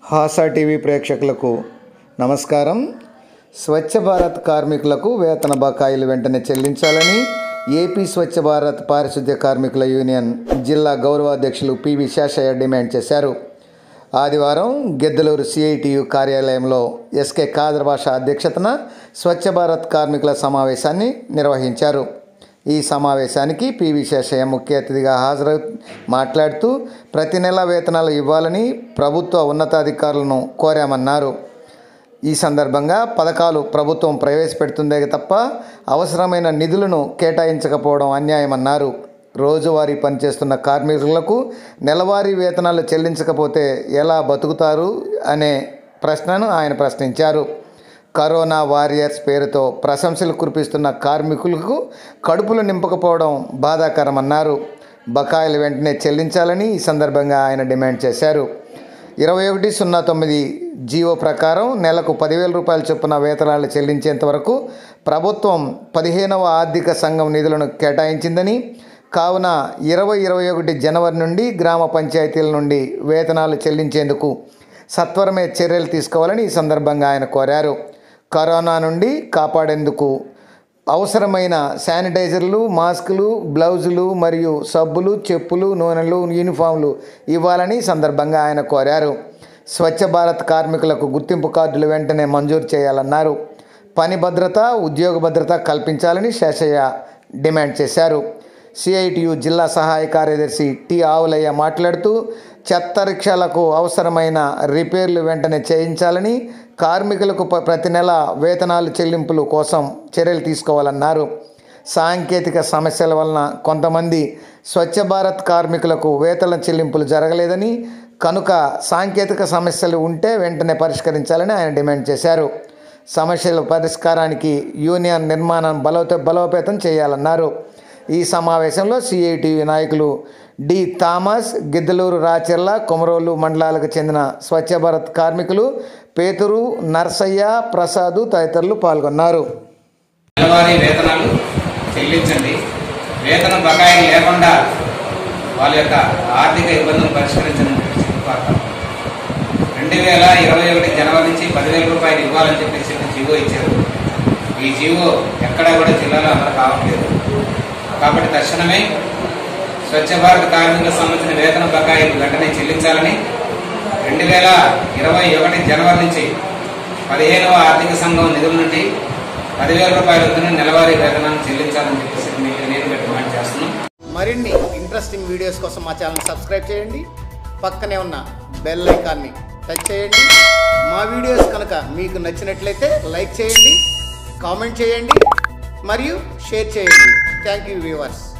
హాసా TV ప్రేక్షకులకు నమస్కారం స్వచ్ఛ భారత్ కార్మికులకు వేతన బకాయిలు వెంటనే చెల్లించాలని ఏపీ స్వచ్ఛ భారత్ పారిశుద్ధ్య కార్మికుల యూనియన్ జిల్లా గౌరవాధ్యక్షులు పివి శేషయ్య డిమాండ్ చేశారు ఆదివారం గెద్దలూరు సిఐటియు కార్యాలయంలో ఎస్కే కాదర్ భాష అధ్యక్షతన స్వచ్ఛ భారత్ కార్మికుల సమావేశాన్ని నిర్వహించారు ఈ సమావేశానికి పివి శేషయ్య ముఖ్య అతిథిగా హాజరై మాట్లాడుతూ ప్రతి నెల వేతనాలు ఇవ్వాలని ప్రభుత్వ ఉన్నతాధికారులను కోరామన్నారు ఈ సందర్భంగా పథకాలు ప్రభుత్వం ప్రవేశపెడుతుందే తప్ప అవసరమైన నిధులను కేటాయించకపోవడం అన్యాయమన్నారు రోజువారీ పనిచేస్తున్న కార్మికులకు నెలవారీ వేతనాలు చెల్లించకపోతే ఎలా బతుకుతారు అనే ప్రశ్నను ఆయన ప్రశ్నించారు కరోనా వారియర్స్ పేరుతో ప్రశంసలు కురిపిస్తున్న కార్మికులకు కడుపులు నింపకపోవడం బాధాకరమన్నారు బకాయిలు వెంటనే చెల్లించాలని ఈ సందర్భంగా ఆయన డిమాండ్ చేశారు ఇరవై ఒకటి సున్నా తొమ్మిది జీవో ప్రకారం నెలకు పదివేల రూపాయల చొప్పున వేతనాలు చెల్లించేంత వరకు ప్రభుత్వం పదిహేనవ ఆర్థిక సంఘం నిధులను కేటాయించిందని కావున ఇరవై ఇరవై ఒకటి జనవరి నుండి గ్రామ పంచాయతీల నుండి వేతనాలు చెల్లించేందుకు సత్వరమే చర్యలు తీసుకోవాలని ఈ సందర్భంగా ఆయన కోరారు కరోనా నుండి కాపాడేందుకు అవసరమైన శానిటైజర్లు మాస్కులు బ్లౌజులు మరియు సబ్బులు చెప్పులు నూనెలు యూనిఫామ్లు ఇవ్వాలని ఈ సందర్భంగా ఆయన కోరారు స్వచ్ఛ భారత్ కార్మికులకు గుర్తింపు కార్డులు వెంటనే మంజూరు చేయాలన్నారు పని భద్రత ఉద్యోగ భద్రత కల్పించాలని శేషయ్య డిమాండ్ చేశారు సిఐటియు జిల్లా సహాయ కార్యదర్శి టి ఆవులయ్య మాట్లాడుతూ చెత్త రిక్షాలకు అవసరమైన రిపేర్లు వెంటనే చేయించాలని కార్మికులకు ప- ప్రతి నెల వేతనాలు చెల్లింపుల కోసం చర్యలు తీసుకోవాలన్నారు సాంకేతిక సమస్యల వలన కొంతమంది స్వచ్ఛ భారత్ కార్మికులకు వేతన చెల్లింపులు జరగలేదని కనుక సాంకేతిక సమస్యలు ఉంటే వెంటనే పరిష్కరించాలని ఆయన డిమాండ్ చేశారు సమస్యల పరిష్కారానికి యూనియన్ నిర్మాణం బలోపే బలోపేతం చేయాలన్నారు ఈ సమావేశంలో సిఐటియు నాయకులు డి థామస్ గిద్దలూరు రాచెర్ల కొమరోలు మండలాలకు చెందిన స్వచ్ఛ భారత్ కార్మికులు పేతురు నర్సయ్య ప్రసాదు తదితరులు పాల్గొన్నారు నెలవారీ వేతనాలు చెల్లించండి వేతన బకాయిలు లేకుండా వాళ్ళ యొక్క ఆర్థిక ఇబ్బందులు పరిష్కరించండి అని చెప్పి కోరుతాం రెండు వేల ఇరవై ఒకటి జనవరి నుంచి పదివేల రూపాయలు ఇవ్వాలని చెప్పేసి జీవో ఇచ్చారు ఈ జీవో ఎక్కడా కూడా జిల్లాలో అమలు కావట్లేదు కాబట్టి తక్షణమే స్వచ్ఛ భారత్ కార్మికులకు సంబంధించిన వేతన బకాయిలు వెంటనే చెల్లించాలని రెండు వేల ఇరవై ఒకటి జనవరి నుంచి పదిహేనవ ఆర్థిక సంఘం నిధుల నుండి పదివేల రూపాయల వద్ద నెలవారీ వేతనాన్ని చెల్లించాలని చెప్పేసి మీకు నేను డిమాండ్ చేస్తున్నాం మరిన్ని ఇంట్రెస్టింగ్ వీడియోస్ కోసం మా ఛానల్ సబ్స్క్రైబ్ చేయండి పక్కనే ఉన్న బెల్ ఐకాన్ని టచ్ చేయండి మా వీడియోస్ కనుక మీకు నచ్చినట్లయితే లైక్ చేయండి కామెంట్ చేయండి మరియు షేర్ చేయండి థ్యాంక్ యూ వ్యూవర్స్